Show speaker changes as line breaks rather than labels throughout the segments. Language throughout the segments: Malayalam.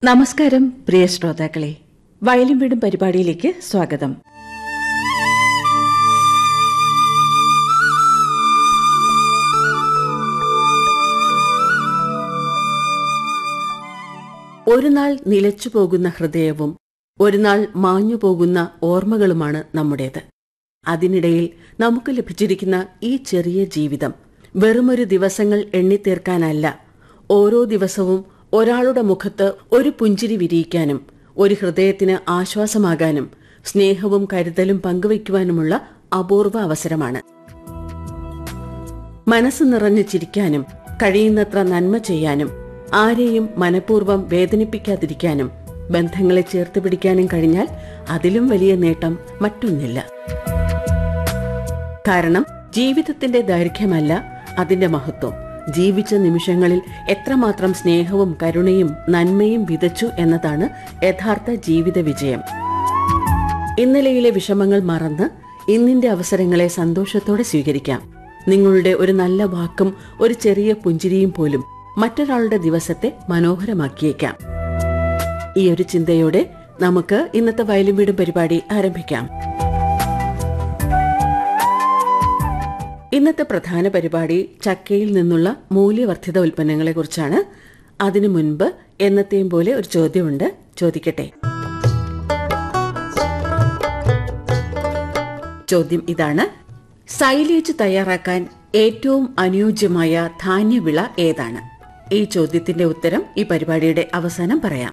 നമസ്കാരം പ്രിയ ശ്രോതാക്കളെ വയലും വീടും പരിപാടിയിലേക്ക് സ്വാഗതം ഒരു നാൾ നിലച്ചു പോകുന്ന ഹൃദയവും ഒരു നാൾ മാഞ്ഞു പോകുന്ന ഓർമ്മകളുമാണ് നമ്മുടേത് അതിനിടയിൽ നമുക്ക് ലഭിച്ചിരിക്കുന്ന ഈ ചെറിയ ജീവിതം വെറുമൊരു ദിവസങ്ങൾ എണ്ണിത്തീർക്കാനല്ല ഓരോ ദിവസവും ഒരാളുടെ മുഖത്ത് ഒരു പുഞ്ചിരി വിരിയിക്കാനും ഒരു ഹൃദയത്തിന് ആശ്വാസമാകാനും സ്നേഹവും കരുതലും പങ്കുവയ്ക്കുവാനുമുള്ള അപൂർവ അവസരമാണ് മനസ്സ് നിറഞ്ഞു ചിരിക്കാനും കഴിയുന്നത്ര നന്മ ചെയ്യാനും ആരെയും മനഃപൂർവ്വം വേദനിപ്പിക്കാതിരിക്കാനും ബന്ധങ്ങളെ ചേർത്ത് പിടിക്കാനും കഴിഞ്ഞാൽ അതിലും വലിയ നേട്ടം മറ്റൊന്നില്ല കാരണം ജീവിതത്തിന്റെ ദൈർഘ്യമല്ല അതിന്റെ മഹത്വം ജീവിച്ച നിമിഷങ്ങളിൽ എത്രമാത്രം സ്നേഹവും കരുണയും നന്മയും വിതച്ചു എന്നതാണ് യഥാർത്ഥ ജീവിത വിജയം ഇന്നലെയിലെ വിഷമങ്ങൾ മറന്ന് ഇന്നിന്റെ അവസരങ്ങളെ സന്തോഷത്തോടെ സ്വീകരിക്കാം നിങ്ങളുടെ ഒരു നല്ല വാക്കും ഒരു ചെറിയ പുഞ്ചിരിയും പോലും മറ്റൊരാളുടെ ദിവസത്തെ മനോഹരമാക്കിയേക്കാം ഈ ഒരു ചിന്തയോടെ നമുക്ക് ഇന്നത്തെ വയലും വീടും പരിപാടി ആരംഭിക്കാം ഇന്നത്തെ പ്രധാന പരിപാടി ചക്കയിൽ നിന്നുള്ള മൂല്യവർദ്ധിത ഉൽപ്പന്നങ്ങളെ കുറിച്ചാണ് അതിനു മുൻപ് എന്നത്തെയും പോലെ ഒരു ചോദ്യമുണ്ട് ചോദിക്കട്ടെ ചോദ്യം ഇതാണ് സൈലേജ് തയ്യാറാക്കാൻ ഏറ്റവും അനുയോജ്യമായ ധാന്യവിള ഏതാണ് ഈ ചോദ്യത്തിന്റെ ഉത്തരം ഈ പരിപാടിയുടെ അവസാനം പറയാം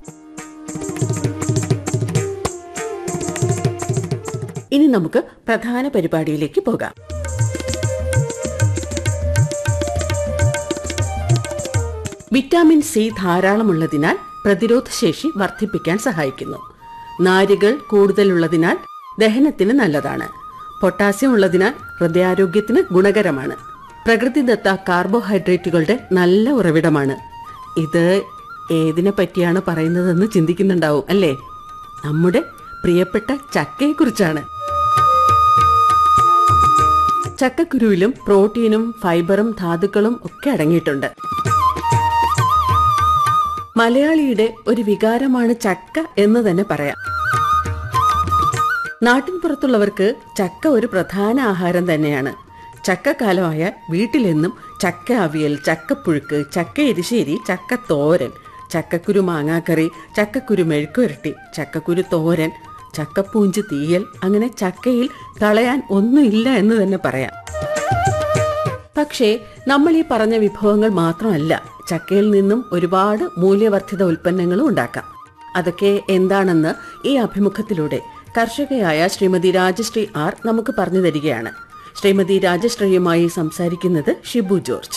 ഇനി നമുക്ക് പ്രധാന പരിപാടിയിലേക്ക് പോകാം വിറ്റാമിൻ സി ധാരാളമുള്ളതിനാൽ പ്രതിരോധശേഷി വർദ്ധിപ്പിക്കാൻ സഹായിക്കുന്നു നാരുകൾ കൂടുതലുള്ളതിനാൽ ദഹനത്തിന് നല്ലതാണ് പൊട്ടാസ്യം ഉള്ളതിനാൽ ഹൃദയാരോഗ്യത്തിന് ഗുണകരമാണ് പ്രകൃതിദത്ത കാർബോഹൈഡ്രേറ്റുകളുടെ നല്ല ഉറവിടമാണ് ഇത് ഏതിനെ പറ്റിയാണ് പറയുന്നതെന്ന് ചിന്തിക്കുന്നുണ്ടാവും അല്ലേ നമ്മുടെ പ്രിയപ്പെട്ട ചക്കയെക്കുറിച്ചാണ് ചക്കക്കുരുവിലും പ്രോട്ടീനും ഫൈബറും ധാതുക്കളും ഒക്കെ അടങ്ങിയിട്ടുണ്ട് മലയാളിയുടെ ഒരു വികാരമാണ് ചക്ക എന്ന് തന്നെ പറയാം നാട്ടിൻപുറത്തുള്ളവർക്ക് ചക്ക ഒരു പ്രധാന ആഹാരം തന്നെയാണ് ചക്കക്കാലമായ വീട്ടിലെന്നും ചക്ക അവിയൽ ചക്കപ്പുഴുക്ക് ചക്ക എരിശ്ശേരി ചക്ക തോരൻ ചക്കക്കുരു മാങ്ങാക്കറി ചക്കക്കുരു മെഴുക്കുരട്ടി ചക്കക്കുരു തോരൻ ചക്കപ്പൂഞ്ച് തീയൽ അങ്ങനെ ചക്കയിൽ കളയാൻ ഒന്നുമില്ല എന്ന് തന്നെ പറയാം പക്ഷേ നമ്മൾ ഈ പറഞ്ഞ വിഭവങ്ങൾ മാത്രമല്ല ചക്കയിൽ നിന്നും ഒരുപാട് മൂല്യവർദ്ധിത ഉൽപ്പന്നങ്ങളും ഉണ്ടാക്കാം അതൊക്കെ എന്താണെന്ന് ഈ അഭിമുഖത്തിലൂടെ കർഷകയായ ശ്രീമതി രാജശ്രീ ആർ നമുക്ക് പറഞ്ഞു തരികയാണ് ശ്രീമതി രാജശ്രീയുമായി സംസാരിക്കുന്നത് ഷിബു ജോർജ്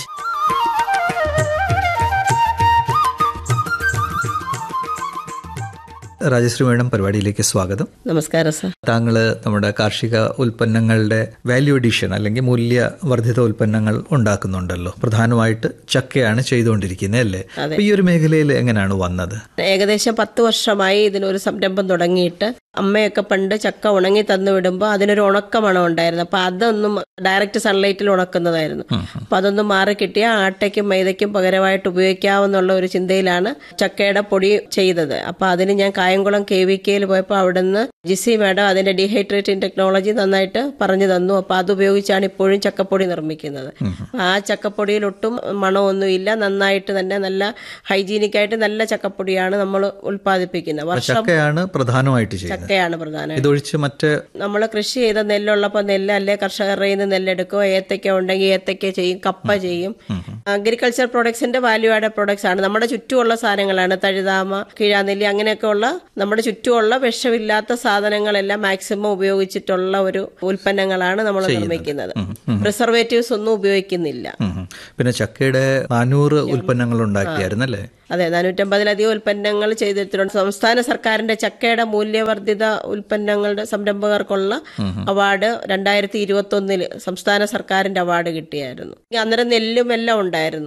രാജശ്രീ മേഡം പരിപാടിയിലേക്ക് സ്വാഗതം
നമസ്കാരം സർ
താങ്കൾ നമ്മുടെ കാർഷിക ഉൽപ്പന്നങ്ങളുടെ വാല്യൂ അഡീഷൻ അല്ലെങ്കിൽ മൂല്യവർദ്ധിത ഉൽപ്പന്നങ്ങൾ ഉണ്ടാക്കുന്നുണ്ടല്ലോ പ്രധാനമായിട്ട് ചക്കയാണ് ചെയ്തുകൊണ്ടിരിക്കുന്നത് അല്ലേ അപ്പൊ ഈ ഒരു മേഖലയിൽ എങ്ങനെയാണ് വന്നത്
ഏകദേശം പത്ത് വർഷമായി ഇതിനൊരു സംരംഭം തുടങ്ങിയിട്ട് അമ്മയൊക്കെ പണ്ട് ചക്ക ഉണങ്ങി തന്നു വിടുമ്പോൾ അതിനൊരു ഉണക്ക മണം ഉണ്ടായിരുന്നു അപ്പൊ അതൊന്നും ഡയറക്റ്റ് സൺലൈറ്റിൽ ഉണക്കുന്നതായിരുന്നു അപ്പൊ അതൊന്നും മാറി കിട്ടിയ ആട്ടയ്ക്കും മൈദയ്ക്കും പകരമായിട്ട് ഉപയോഗിക്കാവുന്നുള്ള ഒരു ചിന്തയിലാണ് ചക്കയുടെ പൊടി ചെയ്തത് അപ്പൊ അതിന് ഞാൻ കായംകുളം കെ വി കെയിൽ പോയപ്പോൾ അവിടുന്ന് ജിസി മാഡം അതിന്റെ ഡീഹൈഡ്രേറ്റിംഗ് ടെക്നോളജി നന്നായിട്ട് പറഞ്ഞു തന്നു അപ്പൊ അത് ഉപയോഗിച്ചാണ് ഇപ്പോഴും ചക്കപ്പൊടി നിർമ്മിക്കുന്നത് ആ ചക്കപ്പൊടിയിൽ ഒട്ടും മണമൊന്നുമില്ല നന്നായിട്ട് തന്നെ നല്ല ഹൈജീനിക് ആയിട്ട് നല്ല ചക്കപ്പൊടിയാണ് നമ്മൾ ഉൽപ്പാദിപ്പിക്കുന്നത് വർഷം
ചക്കയാണ് പ്രധാനമായിട്ട് ചെയ്യുന്നത്
ചക്കയാണ് പ്രധാനം
ഇതൊഴിച്ച് മറ്റ്
നമ്മൾ കൃഷി ചെയ്ത നെല്ലുള്ളപ്പോൾ നെല്ല് അല്ലെ കർഷകരുടെ നിന്ന് നെല്ലെടുക്കും ഏത്തക്ക ഉണ്ടെങ്കിൽ ഏത്തക്ക ചെയ്യും കപ്പ ചെയ്യും അഗ്രികൾച്ചർ പ്രൊഡക്ട്സിന്റെ വാല്യൂ ആഡ് പ്രൊഡക്ട്സ് ആണ് നമ്മുടെ ചുറ്റുമുള്ള സാധനങ്ങളാണ് തഴുതാമ കിഴാനെല്ലി അങ്ങനെയൊക്കെ ഉള്ള നമ്മുടെ ചുറ്റുമുള്ള വിഷമില്ലാത്ത സാധനങ്ങളെല്ലാം മാക്സിമം ഉപയോഗിച്ചിട്ടുള്ള ഒരു ഉൽപ്പന്നങ്ങളാണ് നമ്മൾ നിർമ്മിക്കുന്നത് പ്രിസർവേറ്റീവ്സ് ഒന്നും ഉപയോഗിക്കുന്നില്ല
ഉം ഉം. പിന്നെ ചക്കയുടെ നാനൂറ് ഉൽപ്പന്നങ്ങൾ ഉണ്ടാക്കിയായിരുന്നല്ലേ
അതെ നാനൂറ്റമ്പതിലധികം ഉൽപ്പന്നങ്ങൾ ചെയ്തിട്ടുണ്ട് സംസ്ഥാന സർക്കാരിന്റെ ചക്കയുടെ മൂല്യവർദ്ധിത ഉൽപ്പന്നങ്ങളുടെ സംരംഭകർക്കുള്ള അവാർഡ് രണ്ടായിരത്തി ഇരുപത്തി ഒന്നില് സംസ്ഥാന സർക്കാരിന്റെ അവാർഡ് കിട്ടിയായിരുന്നു അന്നേരം നെല്ലും എല്ലാം ഉണ്ടായിരുന്നു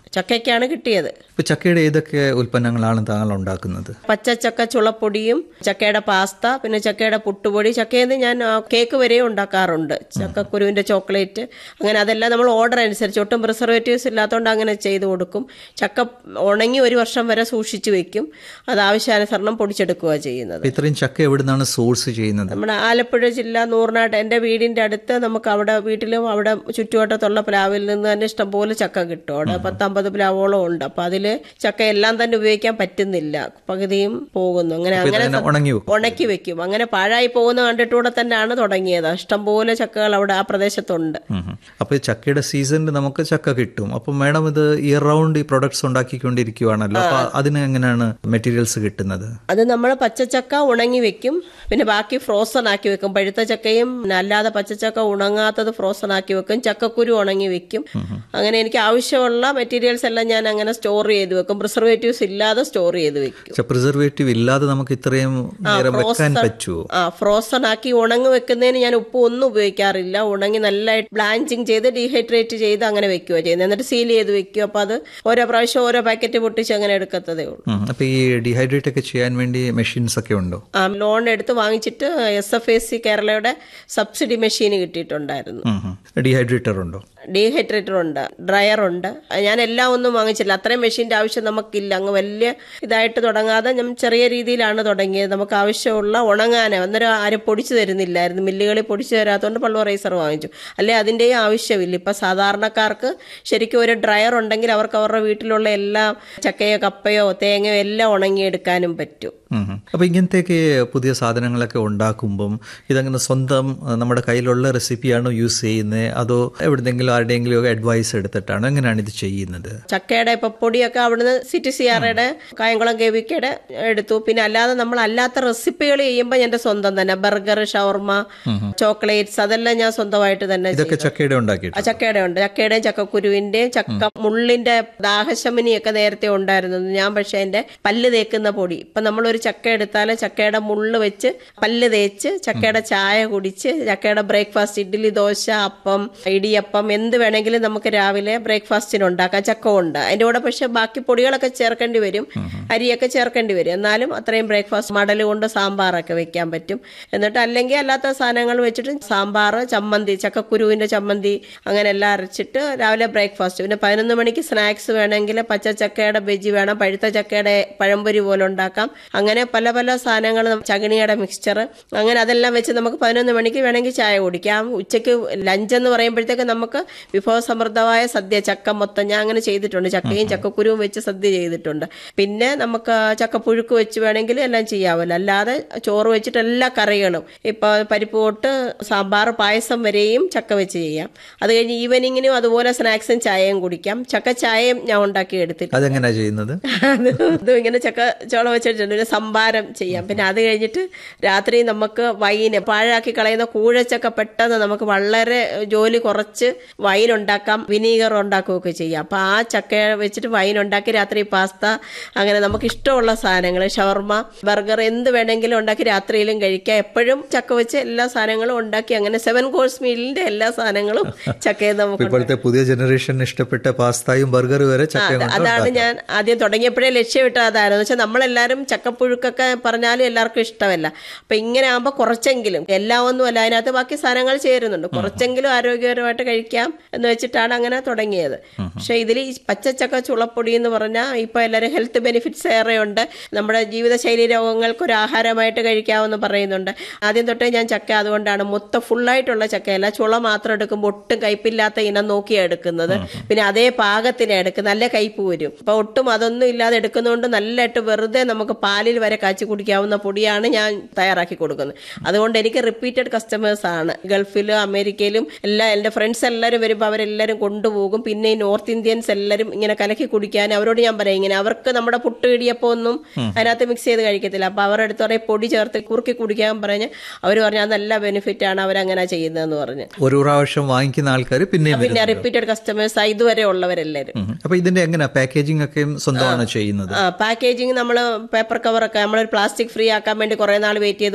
ചക്കയ്ക്കാണ് കിട്ടിയത്
ഇപ്പൊ ചക്കയുടെ ഏതൊക്കെ ഉൽപ്പന്നങ്ങളാണ് താങ്കൾ ഉണ്ടാക്കുന്നത്
പച്ചച്ചക്ക ചുളപ്പൊടിയും ചക്കയുടെ പാസ്ത പിന്നെ ചക്കയുടെ പുട്ടുപൊടി ചക്കയിൽ നിന്ന് ഞാൻ ആ, കേക്ക് വരെ ഉണ്ടാക്കാറുണ്ട് ചക്കക്കുരുവിന്റെ ചോക്ലേറ്റ് അങ്ങനെ അതെല്ലാം നമ്മൾ ഓർഡർ അനുസരിച്ച് ഒട്ടും പ്രിസർവേറ്റീവ്സ് ഇല്ലാത്തതുകൊണ്ട് അങ്ങനെ ചെയ്ത് കൊടുക്കും ചക്ക ഉണങ്ങി ഒരു വർഷം വരെ സൂക്ഷിച്ചു വെക്കും അത് ആവശ്യാനുസരണം പൊടിച്ചെടുക്കുക ചെയ്യുന്നത്
അപ്പൊ ഇത്രയും ചക്ക എവിടുന്നാണ് സോഴ്സ് ചെയ്യുന്നത്
നമ്മുടെ ആലപ്പുഴ ജില്ല നൂറിനാട്ട് എൻ്റെ വീടിൻ്റെ അടുത്ത് നമുക്ക് അവിടെ വീട്ടിലും അവിടെ ചുറ്റുവട്ടത്തുള്ള പ്ലാവിൽ നിന്ന് തന്നെ ഇഷ്ടംപോലെ ചക്ക കിട്ടും അവിടെ പത്തമ്പത് പ്ലാവോളം ഉണ്ട് അപ്പം അതിൽ ചക്ക എല്ലാം തന്നെ ഉപയോഗിക്കാൻ പറ്റുന്നില്ല പകുതിയും പോകുന്നു അങ്ങനെ അങ്ങനെ
ഇതെങ്ങനെ ഉണങ്ങി വെക്കും
ഉണക്കി വെക്കും അങ്ങനെ പാഴായി പോകുന്ന കണ്ടിട്ടൂടെ തന്നെയാണ് തുടങ്ങിയത് ഇഷ്ടംപോലെ ചക്കകൾ അവിടെ ആ പ്രദേശത്തുണ്ട്
ഉം ഉം. അപ്പൊ ഈ ചക്കയുടെ സീസണിൽ നമുക്ക് ചക്ക കിട്ടും അപ്പം മാഡം ഇത് ഇയർ റൗണ്ട് ഈ പ്രൊഡക്ട്സ് ഉണ്ടാക്കിക്കൊണ്ടിരിക്കുവാണല്ലോ അപ്പൊ അതിന് എങ്ങനെയാണ് മെറ്റീരിയൽസ് കിട്ടുന്നത്
അത് നമ്മൾ പച്ചച്ചക്ക ഉണങ്ങി വെക്കും പിന്നെ ബാക്കി ഫ്രോസൺ ആക്കി വെക്കും പഴുത്ത ചക്കയും പിന്നെ അല്ലാതെ പച്ചച്ചക്ക ഉണങ്ങാത്തത് ഫ്രോസൺ ആക്കി വെക്കും ചക്കക്കുരു ഉണങ്ങി വെക്കും അങ്ങനെ എനിക്ക് ആവശ്യമുള്ള മെറ്റീരിയൽസ് എല്ലാം ഞാൻ അങ്ങനെ സ്റ്റോർ ചെയ്ത് വെക്കും പ്രിസർവേറ്റീവ്സ് ഇല്ലാതെ സ്റ്റോർ ചെയ്ത് വെക്കും
പ്രിസർവേറ്റീവ് ഇല്ലാതെ നമുക്ക് ഇത്രയും നേരം വെക്കാൻ പറ്റുമോ
ആ ഫ്രോസൺ ആക്കി ഉണങ്ങി വെക്കുന്നതിന് ഞാൻ ഉപ്പ് ഒന്നും ഉപയോഗിക്കാറില്ല ഉണങ്ങി നല്ലതായിട്ട് ബ്ലാഞ്ചിങ് ചെയ്ത് ഡീഹൈഡ്രേറ്റ് ചെയ്ത് അങ്ങനെ വെക്കുക ചെയ്യുന്നത് എന്നിട്ട് സീൽ ചെയ്ത് വെക്കും അപ്പോൾ അത് ഓരോ പ്രാവശ്യം ഓരോ പാക്കറ്റ് പൊട്ടിച്ച് അങ്ങനെ എടുക്കത്തതേ ഉള്ളൂ
ഉം. അപ്പൊ ഈ ഡീഹൈഡ്രേറ്റ് ഒക്കെ ചെയ്യാൻ വേണ്ടി മെഷീൻസ് ഒക്കെ ഉണ്ടോ
ആ ലോൺ എടുത്ത് വാങ്ങിച്ചിട്ട് എസ് എഫ് എസ് സി കേരളയുടെ സബ്സിഡി മെഷീൻ കിട്ടിയിട്ടുണ്ടായിരുന്നു
ഡീഹൈഡ്രേറ്റർ ഉണ്ടോ
ഡീഹൈഡ്രേറ്റർ ഉണ്ട് ഡ്രയർ ഉണ്ട് ഞാൻ എല്ലാം ഒന്നും വാങ്ങിച്ചില്ല അത്രയും മെഷീൻ്റെ ആവശ്യം നമുക്കില്ല അങ്ങ് വലിയ ഇതായിട്ട് തുടങ്ങാതെ ഞാൻ ചെറിയ രീതിയിലാണ് തുടങ്ങിയത് നമുക്ക് ആവശ്യമുള്ള ഉണങ്ങാൻ അന്നേരം ആരും പൊടിച്ചു തരുന്നില്ലായിരുന്നു മില്ലുകളിൽ പൊടിച്ചു തരാത്തതുകൊണ്ട് പൾവറൈസർ വാങ്ങിച്ചു അല്ലെ അതിൻ്റെയും ആവശ്യമില്ല ഇപ്പം സാധാരണക്കാർക്ക് ശരിക്കും ഒരു ഡ്രയർ ഉണ്ടെങ്കിൽ അവർക്ക് അവരുടെ വീട്ടിലുള്ള എല്ലാ ചക്കയോ കപ്പയോ തേങ്ങയോ എല്ലാം ഉണങ്ങിയെടുക്കാനും പറ്റും
ഉം ഉം. അപ്പൊ ഇങ്ങനത്തെയൊക്കെ പുതിയ സാധനങ്ങളൊക്കെ ഉണ്ടാക്കുമ്പം ഇതങ്ങനെ സ്വന്തം അഹ്, നമ്മുടെ കയ്യിലുള്ള റെസിപ്പിയാണോ യൂസ് ചെയ്യുന്നത് അതോ എവിടെന്നെങ്കിലും ആരുടെയെങ്കിലും ഒക്കെ അഡ്വൈസ് എടുത്തിട്ടാണോ എങ്ങനെയാണ് ഇത് ചെയ്യുന്നത്
ചക്കയുടെ ഇപ്പൊ പൊടിയൊക്കെ അവിടുന്ന് സിറ്റി സിആറുടെ കായംകുളം കേവിക്കയുടെ എടുത്തു പിന്നെ അല്ലാതെ നമ്മൾ അല്ലാത്ത റെസിപ്പികൾ ചെയ്യുമ്പോൾ എന്റെ സ്വന്തം തന്നെ ബർഗർ ഷവർമ ചോക്ലേറ്റ്സ് അതെല്ലാം ഞാൻ സ്വന്തമായിട്ട് തന്നെ ചെയ്യും.
ഇതൊക്കെ ചക്കയുടെ
ആ
ഉണ്ടാക്കിയിട്ട്
ചക്കയുടെ ഉണ്ട് ചക്കയുടെയും ചക്കക്കുരുവിന്റെയും ചക്ക മുള്ളിന്റെ ദാഹശമനിയൊക്കെ നേരത്തെ ഉണ്ടായിരുന്നു ഞാൻ പക്ഷെ എന്റെ പല്ല് തേക്കുന്ന പൊടി ഇപ്പൊ നമ്മളൊരു ചക്ക എടുത്താൽ ചക്കയുടെ മുള്ള് വെച്ച് പല്ല് തേച്ച് ചക്കയുടെ ചായ കുടിച്ച് ചക്കയുടെ ബ്രേക്ക്ഫാസ്റ്റ് ഇഡ്ഡലി ദോശ അപ്പം ഇടിയപ്പം എന്ത് വേണമെങ്കിലും നമുക്ക് രാവിലെ ബ്രേക്ക്ഫാസ്റ്റിന് ഉണ്ടാക്കാം ചക്ക ഉണ്ട് അതിന്റെ കൂടെ പക്ഷെ ബാക്കി പൊടികളൊക്കെ ചേർക്കേണ്ടി വരും അരിയൊക്കെ ചേർക്കേണ്ടി വരും എന്നാലും അത്രയും ബ്രേക്ക്ഫാസ്റ്റ് മടൽ കൊണ്ട് സാമ്പാറൊക്കെ വെക്കാൻ പറ്റും എന്നിട്ട് അല്ലെങ്കിൽ അല്ലാത്ത സാധനങ്ങൾ വെച്ചിട്ട് സാമ്പാർ ചമ്മന്തി ചക്കക്കുരുവിന്റെ ചമ്മന്തി അങ്ങനെ എല്ലാം അരച്ചിട്ട് രാവിലെ ബ്രേക്ക്ഫാസ്റ്റ് പിന്നെ പതിനൊന്ന് മണിക്ക് സ്നാക്സ് വേണമെങ്കിൽ പച്ച ചക്കയുടെ ബജി വേണം പഴുത്ത ചക്കയുടെ പഴംപൊരി പോലെ ഉണ്ടാക്കാം അങ്ങനെ പല പല സാധനങ്ങൾ ചകിണിയുടെ മിക്സ്ചർ അങ്ങനെ അതെല്ലാം വെച്ച് നമുക്ക് പതിനൊന്ന് മണിക്ക് വേണമെങ്കിൽ ചായ കുടിക്കാം ഉച്ചയ്ക്ക് ലഞ്ച് എന്ന് പറയുമ്പോഴത്തേക്ക് നമുക്ക് വിഭവസമൃദ്ധമായ സദ്യ ചക്ക മൊത്തം ഞാൻ അങ്ങനെ ചെയ്തിട്ടുണ്ട് ചക്കയും ചക്കക്കുരുവും വെച്ച് സദ്യ ചെയ്തിട്ടുണ്ട് പിന്നെ നമുക്ക് ചക്കപ്പുഴുക്ക് വെച്ച് വേണമെങ്കിൽ എല്ലാം ചെയ്യാമല്ലോ അല്ലാതെ ചോറ് വെച്ചിട്ട് എല്ലാ കറികളും ഇപ്പൊ പരിപ്പ് തൊട്ട് സാമ്പാർ പായസം വരെയും ചക്ക വെച്ച് ചെയ്യാം അത് കഴിഞ്ഞ് ഈവനിങ്ങിനും അതുപോലെ സ്നാക്സും ചായയും കുടിക്കാം ചക്ക ചായയും ഞാൻ ഉണ്ടാക്കി എടുത്തിട്ട്
അതെങ്ങനെയാ ചെയ്യുന്നത്
അത് അതും ഇങ്ങനെ ചക്ക ചോളം വെച്ചിട്ടുണ്ട് പിന്നെ സംഭാരം ചെയ്യാം പിന്നെ അത് കഴിഞ്ഞിട്ട് രാത്രി നമുക്ക് വൈന് പാഴാക്കി കളയുന്ന കൂഴച്ചക്ക പെട്ടെന്ന് നമുക്ക് വളരെ ജോലി കുറച്ച് വൈൻ ഉണ്ടാക്കാം വിനീഗർ ഉണ്ടാക്കുകയൊക്കെ ചെയ്യാം അപ്പം ആ ചക്ക വെച്ചിട്ട് വൈൻ ഉണ്ടാക്കി രാത്രി പാസ്ത അങ്ങനെ നമുക്ക് ഇഷ്ടമുള്ള സാധനങ്ങൾ ഷവർമ ബർഗർ എന്ത് വേണമെങ്കിലും ഉണ്ടാക്കി രാത്രിയിലും കഴിക്കാം എപ്പോഴും ചക്ക വെച്ച് എല്ലാ സാധനങ്ങളും ഉണ്ടാക്കി അങ്ങനെ സെവൻ കോഴ്സ് മീലിന്റെ എല്ലാ സാധനങ്ങളും ചക്കയിൽ നമുക്ക്
ഇപ്പോഴത്തെ പുതിയ ജനറേഷൻ ഇഷ്ടപ്പെട്ട പാസ്തയും ബർഗർ വരെ ചക്കയും കൊണ്ട്
അതാണ് ഞാൻ ആദ്യം തുടങ്ങിയപ്പോഴേ ലക്ഷ്യമിട്ടത് അതായിരുന്നു വെച്ചാൽ നമ്മളെല്ലാവരും ചക്കപ്പുഴുക്കൊക്കെ പറഞ്ഞാലും എല്ലാവർക്കും ഇഷ്ടമല്ല അപ്പൊ ഇങ്ങനെ ആകുമ്പോൾ കുറച്ചെങ്കിലും എല്ലാം ഒന്നുമല്ല അതിനകത്ത് ബാക്കി സാധനങ്ങൾ ചേരുന്നുണ്ട് കുറച്ചെങ്കിലും ആരോഗ്യപരമായിട്ട് കഴിക്കാം എന്ന് വെച്ചിട്ടാണ് അങ്ങനെ തുടങ്ങിയത് പക്ഷെ ഇതിൽ ഈ പച്ചച്ചക്ക ചുളപ്പൊടി എന്ന് പറഞ്ഞാൽ ഇപ്പൊ എല്ലാവരും ഹെൽത്ത് ബെനിഫിറ്റ്സ് ഏറെയുണ്ട് നമ്മുടെ ജീവിതശൈലി രോഗങ്ങൾക്ക് ഒരു ആഹാരമായിട്ട് കഴിക്കാമെന്ന് പറയുന്നുണ്ട് ആദ്യം തൊട്ടേ ഞാൻ ചക്ക അതുകൊണ്ടാണ് മൊത്തം ഫുള്ളായിട്ടുള്ള ചക്കയല്ല ചുള മാത്രം എടുക്കുമ്പോൾ ഒട്ടും കയ്പില്ലാത്ത ഇനം നോക്കിയാണ് എടുക്കുന്നത് പിന്നെ അതേ പാകത്തിന് എടുക്കും നല്ല കയ്പ് വരും അപ്പൊ ഒട്ടും അതൊന്നും ഇല്ലാതെ എടുക്കുന്നതുകൊണ്ട് നല്ലതായിട്ട് വെറുതെ നമുക്ക് പാലിൽ വരെ കാച്ചി കുടിക്കാവുന്ന പൊടിയാണ് ഞാൻ തയ്യാറാക്കി കൊടുക്കുന്നത് അതുകൊണ്ട് എനിക്ക് റിപ്പീറ്റഡ് കസ്റ്റമേഴ്സ് ആണ് ഗൾഫിലും അമേരിക്കയിലും എല്ലാ എൻ്റെ ഫ്രണ്ട്സ് എല്ലാവരും വരുമ്പോൾ അവരെല്ലാവരും കൊണ്ടുപോകും പിന്നെ ഈ നോർത്ത് ഇന്ത്യൻസ് എല്ലാവരും ഇങ്ങനെ കലക്കി കുടിക്കാൻ അവരോട് ഞാൻ പറയാം ഇങ്ങനെ അവർക്ക് നമ്മുടെ പുട്ട് ഇടിയപ്പം ഒന്നും അതിനകത്ത് മിക്സ് ചെയ്ത് കഴിക്കത്തില്ല അപ്പൊ അവരുടെ അടുത്ത് പറയും പൊടി ചേർത്ത് കുറുക്കി കുടിക്കാൻ പറഞ്ഞ് അവർ പറഞ്ഞു അത് നല്ല ബെനിഫിറ്റ് ആണ് അവരങ്ങനെ ചെയ്യുന്നതെന്ന് പറഞ്ഞ്
ഒരു പ്രാവശ്യം വാങ്ങിക്കുന്ന ആൾക്കാർ പിന്നെയും
പിന്നെ
വരുന്നുണ്ട്.
റിപ്പീറ്റഡ് കസ്റ്റമേഴ്സ് ഇതുവരെ ഉള്ളവരെല്ലാവരും
ഉം. അപ്പൊ ഇതിന്റെ എങ്ങനെയാ പാക്കേജിംഗ് ഒക്കെ സ്വന്തമാണ് ചെയ്യുന്നത്
പാക്കേജിങ് നമ്മൾ പേപ്പർ കവറൊക്കെ നമ്മളൊരു പ്ലാസ്റ്റിക് ഫ്രീ ആക്കാൻ വേണ്ടി കുറെ നാൾ വെയിറ്റ് ചെയ്ത്